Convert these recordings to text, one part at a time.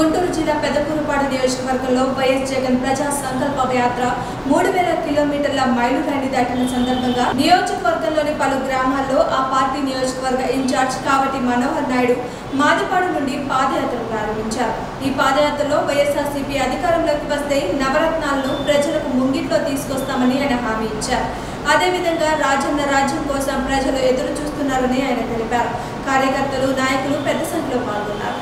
గుంటూరు జిల్లా పెద్దకూరుపాడు నియోజకవర్గంలో వైఎస్ జగన్ ప్రజా సంకల్ప యాత్ర మూడు వేల కిలోమీటర్ల మైలురాయిని దాటిన సందర్భంగా నియోజకవర్గంలోని పలు గ్రామాల్లో ఆ పార్టీ నియోజకవర్గ ఇన్ఛార్జ్ కావటి మనోహర్ నాయుడు మాదిపాడు నుండి పాదయాత్ర ప్రారంభించారు ఈ పాదయాత్రలో వైఎస్ఆర్సీపీ అధికారంలోకి వస్తే నవరత్నాలను ప్రజలకు ముంగిట్లో తీసుకొస్తామని ఆయన హామీ ఇచ్చారు అదేవిధంగా రాజన్న రాజ్యం కోసం ప్రజలు ఎదురు చూస్తున్నారని ఆయన తెలిపారు కార్యకర్తలు నాయకులు పెద్ద సంఖ్యలో పాల్గొన్నారు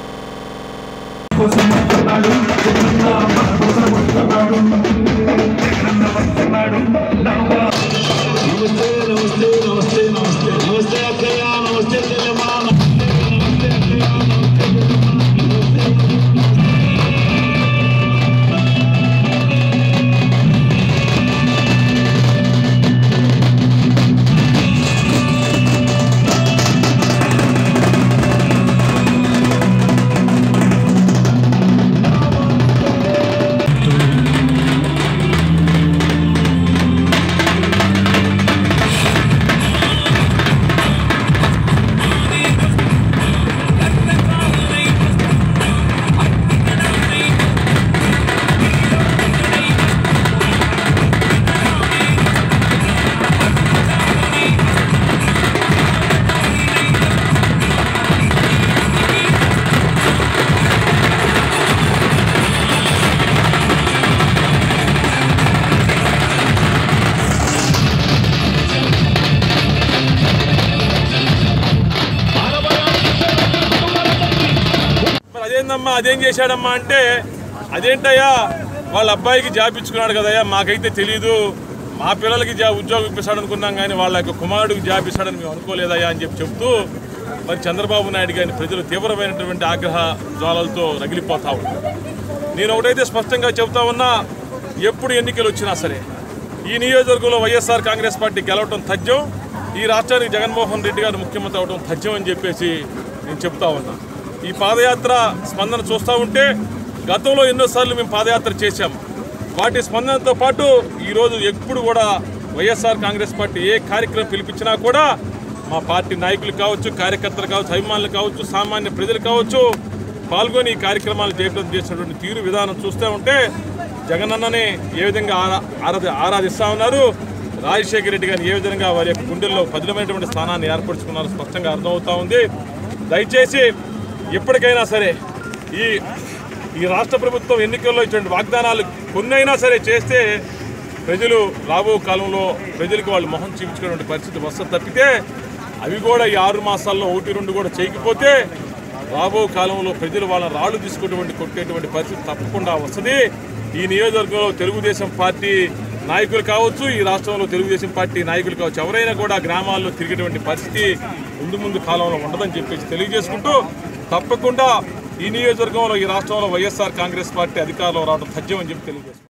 కోసం వస్తున్నాడు జగనన్న మన కోసం వస్తున్నాడు జగనన్న వస్తున్నాడు నవ్వా. నమస్తే నమస్తే నమస్తే నమస్తే నమస్తే అక్కయ్య నమస్తే చెల్లెమ్మ నమస్తే అక్కయ్య నమస్తే చెల్లెమ్మ మరి అదేందమ్మా అదేం చేశాడమ్మా అంటే అదేంటయ్యా వాళ్ళ అబ్బాయికి జాబ్ ఇచ్చుకున్నాడు కదయ్యా మాకైతే తెలియదు మా పిల్లలకి జా ఉద్యోగం ఇప్పిస్తాడు అనుకున్నాం కానీ వాళ్ళ యొక్క కుమారుడికి జాబ్ ఇస్తాడని మేము అనుకోలేదయ్యా అని చెప్పి చెప్తూ మరి చంద్రబాబు నాయుడు గారిని ప్రజలు తీవ్రమైనటువంటి ఆగ్రహ జ్వాలలతో రగిలిపోతా ఉన్నారు నేను ఒకటైతే స్పష్టంగా చెబుతా ఉన్నా ఎప్పుడు ఎన్నికలు వచ్చినా సరే ఈ నియోజకవర్గంలో వైఎస్ఆర్ కాంగ్రెస్ పార్టీ గెలవటం తథ్యం ఈ రాష్ట్రానికి జగన్మోహన్ రెడ్డి గారు ముఖ్యమంత్రి అవడం తథ్యం అని చెప్పేసి నేను చెప్తా ఉన్నా ఈ పాదయాత్ర స్పందన చూస్తూ ఉంటే గతంలో ఎన్నోసార్లు మేము పాదయాత్ర చేశాము వాటి స్పందనతో పాటు ఈరోజు ఎప్పుడు కూడా వైఎస్ఆర్ కాంగ్రెస్ పార్టీ ఏ కార్యక్రమం పిలిపించినా కూడా మా పార్టీ నాయకులు కావచ్చు కార్యకర్తలు కావచ్చు అభిమానులు కావచ్చు సామాన్య ప్రజలు కావచ్చు పాల్గొని ఈ కార్యక్రమాలు చేయడం చేసినటువంటి తీరు విధానం చూస్తూ ఉంటే జగనన్నని ఏ విధంగా ఆరా ఆరాధి ఆరాధిస్తూ ఉన్నారు రాజశేఖర రెడ్డి గారిని ఏ విధంగా వారి యొక్క గుండెల్లో పదిలమైనటువంటి స్థానాన్ని ఏర్పరచుకున్నారో స్పష్టంగా అర్థమవుతా ఉంది దయచేసి ఎప్పటికైనా సరే ఈ ఈ రాష్ట్ర ప్రభుత్వం ఎన్నికల్లో ఇటువంటి వాగ్దానాలు కొన్నైనా సరే చేస్తే ప్రజలు రాబో కాలంలో ప్రజలకు వాళ్ళు మొహం చూపించుకునే పరిస్థితి వస్తుంది తప్పితే అవి కూడా ఈ ఆరు మాసాల్లో ఒకటి రెండు కూడా చేయకపోతే రాబో కాలంలో ప్రజలు వాళ్ళ రాళ్ళు తీసుకునేటువంటి కొట్టేటువంటి పరిస్థితి తప్పకుండా వస్తుంది ఈ నియోజకవర్గంలో తెలుగుదేశం పార్టీ నాయకులు కావచ్చు ఈ రాష్ట్రంలో తెలుగుదేశం పార్టీ నాయకులు కావచ్చు ఎవరైనా కూడా గ్రామాల్లో తిరిగేటువంటి పరిస్థితి ముందు ముందు కాలంలో ఉండదని చెప్పేసి తెలియజేసుకుంటూ తప్పకుండా ఈ నియోజకవర్గంలో ఈ రాష్ట్రంలో వైఎస్ఆర్ కాంగ్రెస్ పార్టీ అధికారంలో రావడం తథ్యం అని చెప్పి తెలియజేసుకుంటాం